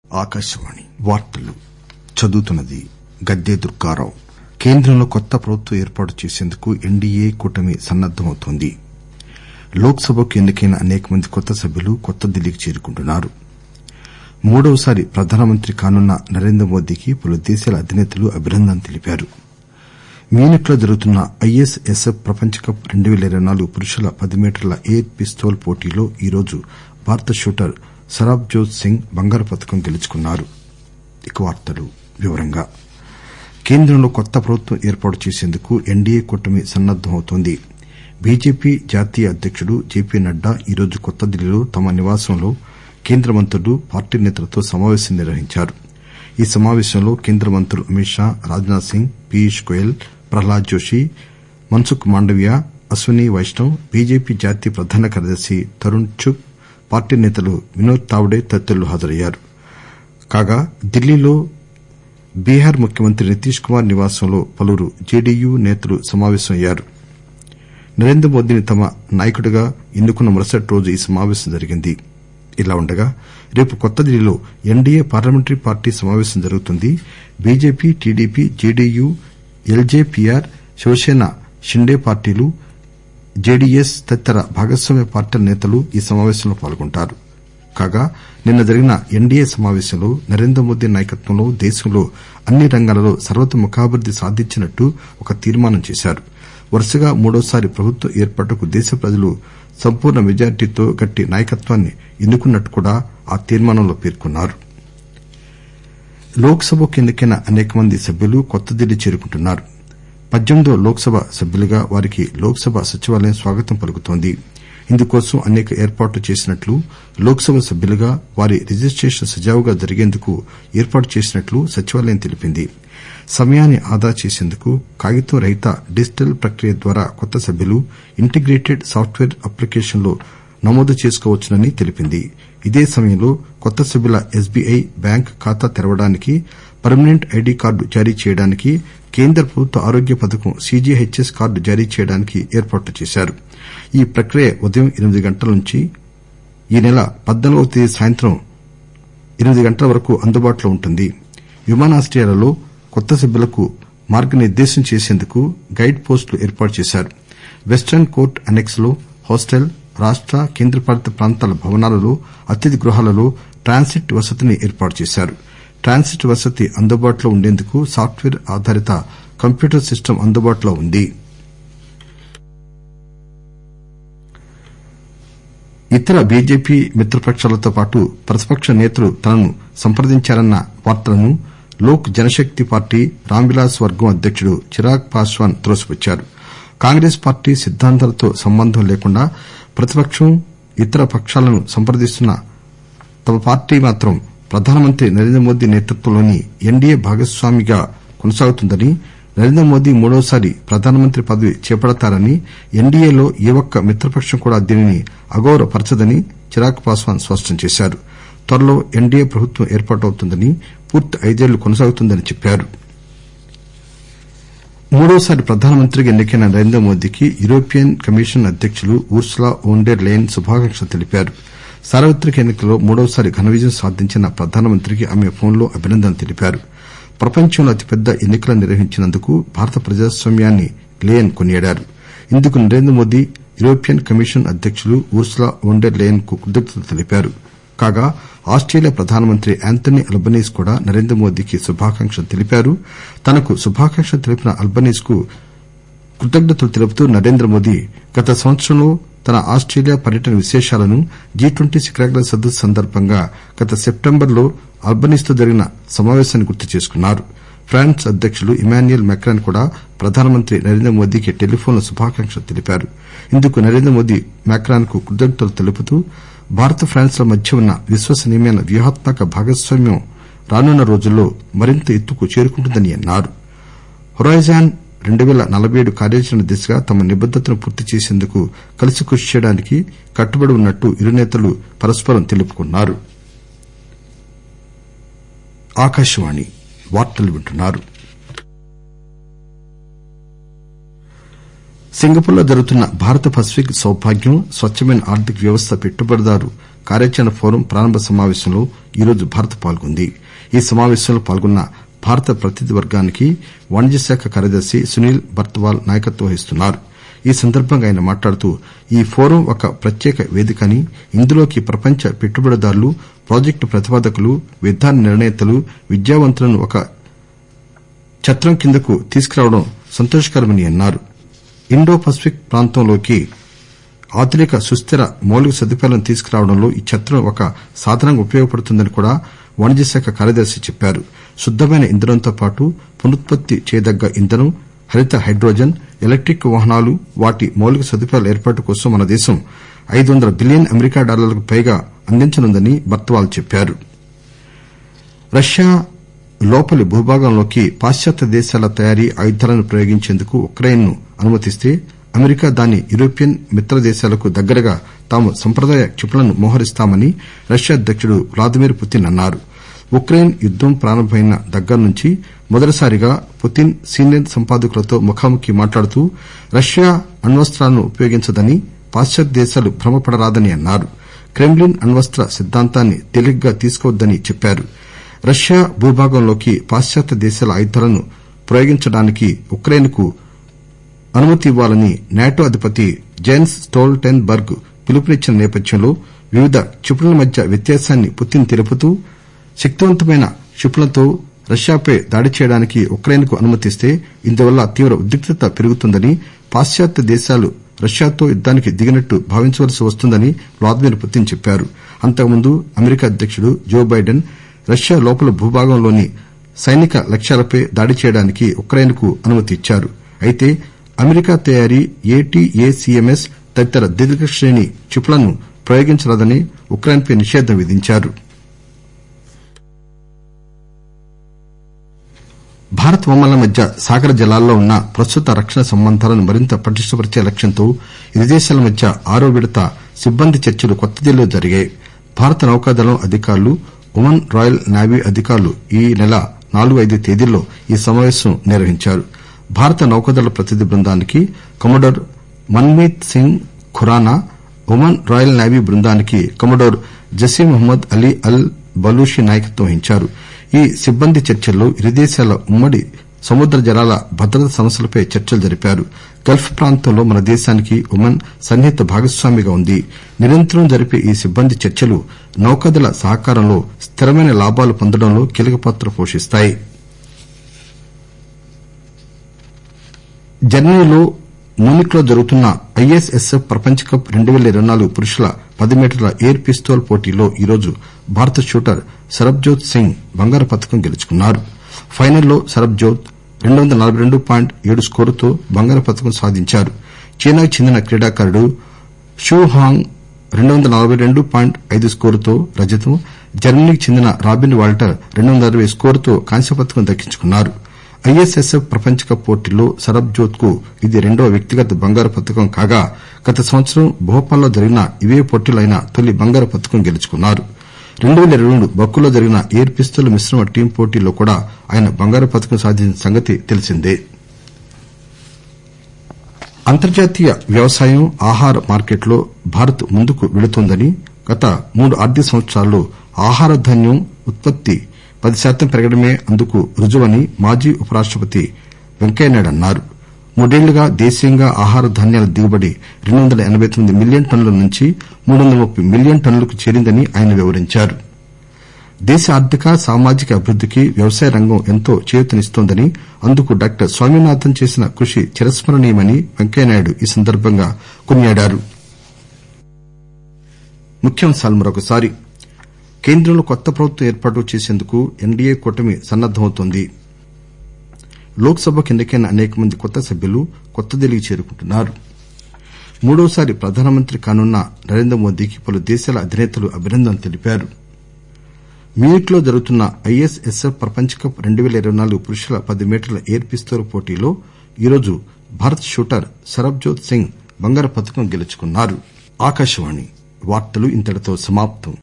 దుర్గారావు కేంద్రంలో కొత్త ప్రభుత్వం ఏర్పాటు చేసేందుకు ఎన్డీఏ కూటమి సన్నద్దమవుతోంది లోక్ సభకు ఎన్నికైన అనేక మంది కొత్త సభ్యులు కొత్త ఢిల్లీకి చేరుకుంటున్నారు మూడవసారి ప్రధానమంత్రి కానున్న నరేంద్రమోదీకి పలు దేశాల అధినేతలు అభినందనలు తెలిపారు మ్యూనిక్ లో జరుగుతున్న ఐఎస్ ఎస్ ఎఫ్ ప్రపంచ కప్ రెండు పేల ఇరవై నాలుగు పురుషుల పది మీటర్ల ఎయిర్ పిస్తోల్ పోటీలో ఈరోజు భారత షూటర్ సరాబ్జోత్ సింగ్ బంగారు పతకం గెలుచుకున్నారు కేంద్రంలో కొత్త ప్రభుత్వం ఏర్పాటు చేసేందుకు ఎన్డీఏ కూటమి సన్నద్దమవుతోంది బీజేపీ జాతీయ అధ్యకుడు జేపీ నడ్డా ఈరోజు కొత్త ఢిల్లీలో తమ నివాసంలో కేంద్ర మంత్రులు పార్టీ నేతలతో సమాపేశం నిర్వహించారు ఈ సమాపేశంలో కేంద్ర మంత్రులు అమిత్ షా రాజ్ నాథ్ సింగ్ పీయూష్ గోయల్ ప్రహ్లాద్ జోషి మన్సుఖ్ మాండవీయ అశ్వనీ వైష్ణవ్ బీజేపీ జాతీయ ప్రధాన కార్యదర్శి తరుణ్ చుగ్ పార్టీ నేతలు వినోద్ తావ్డే తదితరులు హాజరయ్యారు కాగా ఢిల్లీలో బీహార్ ముఖ్యమంత్రి నితీష్ కుమార్ నివాసంలో పలువురు జేడీయూ నేతలు సమాపేశమయ్యారు నరేంద్రమోదీని తమ నాయకుడిగా ఎన్నుకున్న మరుసటి రోజు ఈ సమాపేశం జరిగింది ఇలా ఉండగా రేపు కొత్త ఢిల్లీలో ఎన్డీఏ పార్లమెంటరీ పార్టీ సమాపేశం జరుగుతుంది BJP TDP JDU ఎల్జేపీఆర్ Shiv Sena Shinde పార్టీలు జేడీఎస్ తదితర భాగస్వామ్య పార్టీల నేతలు ఈ సమాపేశంలో పాల్గొంటారు కాగా నిన్న జరిగిన ఎన్డీఏ సమాపేశంలో నరేంద్రమోదీ నాయకత్వంలో దేశంలో అన్ని రంగాలలో సర్వతోముఖాభివృద్ది సాధించినట్టు ఒక తీర్మానం చేశారు వరుసగా మూడోసారి ప్రభుత్వం ఏర్పాటుకు దేశ ప్రజలు సంపూర్ణ మెజార్టీతో గట్టి నాయకత్వాన్ని ఎన్నుకున్నట్టు కూడా ఆ తీర్మానంలో పేర్కొన్నారు లోక్ సభకు ఎన్నికైన అనేక మంది సభ్యులు కొత్త ఢిల్లీ చేరుకుంటున్నారు పద్దెనిమిదవ లోక్ సభ సభ్యులుగా వారికి లోక్ సభ సచివాలయం స్వాగతం పలుకుతోంది ఇందుకోసం అనేక ఏర్పాట్లు చేసినట్లు లోక్ సభ సభ్యులుగా వారి రిజిస్టేషన్ సజావుగా జరిగేందుకు ఏర్పాటు చేసినట్లు సచివాలయం తెలిపింది సమయాన్ని ఆదా చేసేందుకు కాగితం రహిత డిజిటల్ ప్రక్రియ ద్వారా కొత్త సభ్యులు ఇంటిగ్రేటెడ్ సాప్ట్వేర్ అప్లికేషన్ లో నమోదు చేసుకోవచ్చునని తెలిపింది ఇదే సమయంలో కొత్త సభ్యుల ఎస్బీఐ బ్యాంక్ ఖాతా తెరవడానికి పర్మనెంట్ ఐడీ కార్డు జారీ చేయడానికి కేంద్ర ప్రభుత్వ ఆరోగ్య పథకం సీజీహెచ్ఎస్ కార్డు జారీ చేయడానికి ఏర్పాట్లు చేశారు ఈ ప్రక్రియ ఉదయం ఎనిమిది గంటల నుంచి ఈ నెల పద్నాలుగవ తేదీ సాయంత్రం ఎనిమిది గంటల వరకు అందుబాటులో ఉంటుంది విమానాశ్రయాలలో కొత్త సభ్యులకు మార్గనిర్దేశం చేసేందుకు గైడ్ పోస్టులు ఏర్పాటు చేశారు వెస్టర్న్ కోర్ట్ అనెక్స్ లో హాస్టల్ రాష్ట కేంద్రపాలిత ప్రాంతాల భవనాలలో అతిథి గృహాలలో ట్రాన్సిట్ వసతిని ఏర్పాటు చేశారు ట్రాన్సిట్ వసతి అందుబాటులో ఉండేందుకు సాప్ట్వేర్ ఆధారిత కంప్యూటర్ సిస్టమ్ అందుబాటులో ఉంది ఇతర బీజేపీ మిత్రపకాలతో పాటు ప్రతిపక్ష నేతలు తనను సంప్రదించారన్న వార్తలను లోక్ జనశక్తి పార్టీ రామ్ విలాస్ వర్గం అధ్యకుడు చిరాగ్ పాశ్వాన్ త్రోసిపుచ్చారు కాంగ్రెస్ పార్టీ సిద్దాంతాలతో సంబంధం లేకుండా ప్రతిపక్షం ఇతర పకాలను సంప్రదిస్తున్న తమ పార్టీ మాత్రం ప్రధానమంత్రి నరేంద్రమోదీ నేతృత్వంలోని ఎన్డీఏ భాగస్వామిగా కొనసాగుతుందని నరేంద్రమోదీ మూడోసారి ప్రధానమంత్రి పదవి చేపడతారని ఎన్డీఏలో ఏ ఒక్క మిత్రపక్షం కూడా దీనిని అగౌరవపరచదని చిరాగ్ పాశ్వాన్ స్పష్టం చేశారు త్వరలో ఎన్డీఏ ప్రభుత్వం ఏర్పాటవుతుందని పూర్తి ఐదేళ్లు కొనసాగుతుందని చెప్పారు మూడోసారి ప్రధానమంత్రిగా ఎన్నికైన నరేంద్రమోదీకి యూరోపియన్ కమిషన్ అధ్యకులు ఉర్సులా వోన్ డెర్ లెయన్ శుభాకాంక్షలు తెలిపారు సార్వత్రిక ఎన్నికల్లో మూడోసారి ఘన విజయం సాధించిన ప్రధానమంత్రికి ఆమె ఫోన్ లో అభినందనలు తెలిపారు ప్రపంచంలో అతిపెద్ద ఎన్నికలను నిర్వహించినందుకు భారత ప్రజాస్వామ్యాన్ని లేయన్ కొనియాడారు ఇందుకు నరేంద్రమోదీ యూరోపియన్ కమిషన్ అధ్యకులు ఉర్సులా వోన్ డెర్ లెయన్ కు కృతజ్ఞతలు తెలిపారు కాగా ఆస్టేలియా ప్రధానమంత్రి ఆంథోనీ అల్బనీస్ కూడా నరేంద్రమోదీకి శుభాకాంక్షలు తెలిపారు తనకు శుభాకాంక్షలు తెలిపిన అల్బనీస్ కు కృతజ్ఞతలు తెలుపుతూ నరేంద్రమోదీ గత సంవత్సరంలో తన ఆస్టేలియా పర్యటన విశేషాలను జి ట్వంటీ శిఖరాగ్ర సదస్సు సందర్బంగా గత సెప్టెంబర్ లో అల్బనీస్ తో జరిగిన సమాపేశాన్ని గుర్తు చేసుకున్నారు ఫ్రాన్స్ అధ్యకులు ఇమాన్యుయల్ మెక్రాన్ కూడా ప్రధానమంత్రి నరేంద్రమోదీకి టెలిఫోన్ లో శుభాకాంక్షలు తెలిపారు ఇందుకు నరేంద్రమోదీ మెక్రాన్ కు కృతజ్ఞతలు తెలుపుతూ భారత్ ఫ్రాన్స్ ల మధ్య ఉన్న విశ్వసనీయమైన వ్యూహాత్మక భాగస్వామ్యం రానున్న రోజుల్లో మరింత ఎత్తుకు చేరుకుంటుందని అన్నారు హొరైజాన్ రెండు పేల నలబై ఏడు కార్యాచరణ దిశగా తమ నిబద్దతను పూర్తి చేసేందుకు కలిసి కృషి చేయడానికి కట్టుబడి ఉన్నట్టు ఇరు నేతలు పరస్పరం తెలుపుకున్నారు సింగపూర్ లో జరుగుతున్న భారత పసిఫిక్ సౌభాగ్యం స్వచ్చమైన ఆర్థిక వ్యవస్థ పెట్టుబడిదారు కార్యాచరణ ఫోరం ప్రారంభ సమావేశంలో ఈరోజు భారత్ పాల్గొంది ఈ సమావేశంలో పాల్గొన్న భారత ప్రతినిధి వర్గానికి వాణిజ్య శాఖ కార్యదర్శి సునీల్ బర్త్వాల్ నాయకత్వం వహిస్తున్నారు ఈ సందర్బంగా ఆయన మాట్లాడుతూ ఈ ఫోరం ఒక ప్రత్యేక వేదిక అని ఇందులోకి ప్రపంచ పెట్టుబడిదారులు ప్రాజెక్టు ప్రతిపాదకులు విధాన నిర్ణేతలు విద్యావంతులను ఒక ఛత్రం కిందకు తీసుకురావడం సంతోషకరమని అన్నారు ఇండో పసిఫిక్ ప్రాంతంలోకి ఆధునిక సుస్దిర మౌలిక సదుపాయాలను తీసుకురావడంలో ఈ ఛత్రం ఒక సాధనంగా ఉపయోగపడుతుందని కూడా వాణిజ్య శాఖ కార్యదర్శి చెప్పారు శుద్దమైన ఇంధనంతో పాటు పునరుత్పత్తి చేయదగ్గ ఇంధనం హరిత హైడ్రోజన్ ఎలక్టిక్ వాహనాలు వాటి మౌలిక సదుపాయాల ఏర్పాటు కోసం మన దేశం ఐదు వందల బిలియన్ అమెరికా డాలర్లకు పైగా అందించనుందని బర్త్వాల్ చెప్పారు రష్యా లోపలి భూభాగంలోకి పాశ్చాత్య దేశాల తయారీ ఆయుధాలను ప్రయోగించేందుకు ఉక్రెయిన్ ను అనుమతిస్తే అమెరికా దాని యూరోపియన్ మిత్ర దేశాలకు దగ్గరగా తాము సంప్రదాయ క్షిపణులను మోహరిస్తామని రష్యా అధ్యకుడు వ్లాదిమిర్ పుతిన్ అన్నారు ఉక్రెయిన్ యుద్దం ప్రారంభమైన దగ్గర్నుంచి మొదటిసారిగా పుతిన్ సీనియర్ సంపాదకులతో ముఖాముఖి మాట్లాడుతూ రష్యా అణ్వస్తాలను ఉపయోగించదని పాశ్చాత్య దేశాలు భ్రమపడరాదని అన్నారు క్రెమ్లిన్ అణ్వస్త సిద్దాంతాన్ని తేలికగా తీసుకోవద్దని చెప్పారు రష్యా భూభాగంలోకి పాశ్చాత్య దేశాల ఆయుధాలను ప్రయోగించడానికి ఉక్రెయిన్ కు అనుమతి ఇవ్వాలని నాటో అధిపతి జెన్స్ స్టోల్టెన్ బర్గ్ పిలుపునిచ్చిన నేపథ్యంలో వివిధ క్షిపణుల మధ్య వ్యత్యాసాన్ని పుతిన్ తెలుపుతూ శక్తివంతమైన క్షిపణులతో రష్యాపై దాడి చేయడానికి ఉక్రెయిన్ కు అనుమతిస్తే ఇందువల్ల తీవ్ర ఉద్రిక్తత పెరుగుతుందని పాశ్చాత్య దేశాలు రష్యాతో యుద్దానికి దిగినట్టు భావించవలసి వస్తుందని వ్లాదిమిర్ పుతిన్ చెప్పారు అంతకుముందు అమెరికా అధ్యకుడు జో బైడెన్ రష్యా లోపల భూభాగంలోని సైనిక లక్ష్యాలపై దాడి చేయడానికి ఉక్రెయిన్ కు అనుమతి ఇచ్చారు అయితే అమెరికా తయారీ ఏటీఏసీఎంఎస్ తదితర దీర్ఘశ్రేణి క్షిపణులను ప్రయోగించరాదని ఉక్రెయిన్ పై నిషేధం విధించారు భారత్ ఒమన్ల మధ్య సాగర జలాల్లో ఉన్న ప్రస్తుత రక్షణ సంబంధాలను మరింత పటిష్టపరిచే లక్ష్యంతో ఇరు దేశాల మధ్య ఆరో విడత సిబ్బంది చర్చలు కొత్తదిల్లీలో జరిగాయి భారత నౌకాదళం అధికారులు ఒమన్ రాయల్ నేవీ అధికారులు ఈ నెల నాలుగు ఐదు తేదీల్లో ఈ సమావేశం నిర్వహించారు భారత నౌకాదళ ప్రతినిధి బృందానికి commodore Manmeet Singh Khurana Oman royal navy బృందానికి commodore Jasim Mohammed Ali Al Balushi నాయకత్వం వహించారు ఈ సిబ్బంది చర్చల్లో ఇరు దేశాల ఉమ్మడి సముద్ర జలాల భద్రత సమస్యలపై చర్చలు జరిపారు గల్ఫ్ ప్రాంతంలో మన దేశానికి ఒమన్ సన్నిహిత భాగస్వామిగా ఉంది నిరంతరం జరిపే ఈ సిబ్బంది చర్చలు నౌకాదళ సహకారంలో స్థిరమైన లాభాలు పొందడంలో కీలక పాత్ర పోషిస్తాయి జర్మనీలో మూనిక్ లో జరుగుతున్న ఐఎస్ఎస్ఎఫ్ ప్రపంచ కప్ రెండు పేల ఇరవై నాలుగు పురుషుల పది మీటర్ల ఎయిర్ పిస్తోల్ పోటీలో ఈరోజు భారత షూటర్ సరబ్జోత్ సింగ్ బంగారు పతకం గెలుచుకున్నారు ఫైనల్లో సరబ్జోత్ రెండు వందల నలబై రెండు పాయింట్ ఏడు స్కోరుతో బంగారు పతకం సాధించారు చైనాకు చెందిన క్రీడాకారుడు షూ హాంగ్ రెండు వందల నలబై రెండు పాయింట్ ఐదు స్కోరుతో రజతం జర్మనీకి చెందిన రాబిన్ వాల్టర్ రెండు వందల అరవై స్కోరుతో కాంస్య పతకం దక్కించుకున్నారు ఐఎస్ఎస్ఎఫ్ ప్రపంచ కప్ పోటీల్లో సరబ్జోత్ కు ఇది రెండవ వ్యక్తిగత బంగారు పతకం కాగా గత సంవత్సరం భోపాల్ లో జరిగిన ఇవే పోటీల్లో ఆయన తొలి బంగారు పతకం గెలుచుకున్నారు రెండు పేల ఇరవై రెండు బక్కులో జరిగిన ఎయిర్ పిస్తోల్ మిశ్రమ టీమ్ పోటీల్లో కూడా ఆయన బంగారు పతకం సాధించిన సంగతి తెలిసిందే అంతర్జాతీయ వ్యవసాయం ఆహార మార్కెట్లో భారత్ ముందుకు వెళుతోందని గత మూడు ఆర్థిక సంవత్సరాల్లో ఆహార ధాన్యం ఉత్పత్తి పది శాతం పెరగడమే అందుకు రుజువని మాజీ ఉపరాష్టపతి వెంకయ్యనాయుడు అన్నారు మూడేళ్లుగా దేశీయంగా ఆహార ధాన్యాల దిగుబడి రెండు వందల ఎనబై తొమ్మిది మిలియన్ టన్నుల నుంచి మూడు వందల ముప్పై మిలియన్ టన్నులకు చేరిందని ఆయన వివరించారు దేశ ఆర్థిక సామాజిక అభివృద్దికి వ్యవసాయ రంగం ఎంతో చేయూతనిస్తోందని అందుకు డాక్టర్ స్వామినాథన్ చేసిన కృషి చిరస్మరణీయమని వెంకయ్యనాయుడు ఈ సందర్బంగా కొనియాడారు కేంద్రంలో కొత్త ప్రభుత్వం ఏర్పాటు చేసేందుకు ఎన్డీఏ కూటమి సన్నద్దమవుతోంది లోక్ సభకు ఎన్నికైన అనేక మంది కొత్త సభ్యులు కొత్తదిల్లీకి చేరుకుంటున్నారు మూడవసారి ప్రధానమంత్రి కానున్న నరేంద్ర మోదీకి పలు దేశాల అధినేతలు అభినందనలు తెలిపారు మ్యూనిక్ లో జరుగుతున్న ఐఎస్ఎస్ఎఫ్ ప్రపంచ కప్ రెండు పేల ఇరవై నాలుగు పురుషుల పది మీటర్ల ఎయిర్ పిస్తోల్ పోటీలో ఈరోజు భారత షూటర్ సరబ్జోత్ సింగ్ బంగారు పతకం గెలుచుకున్నారు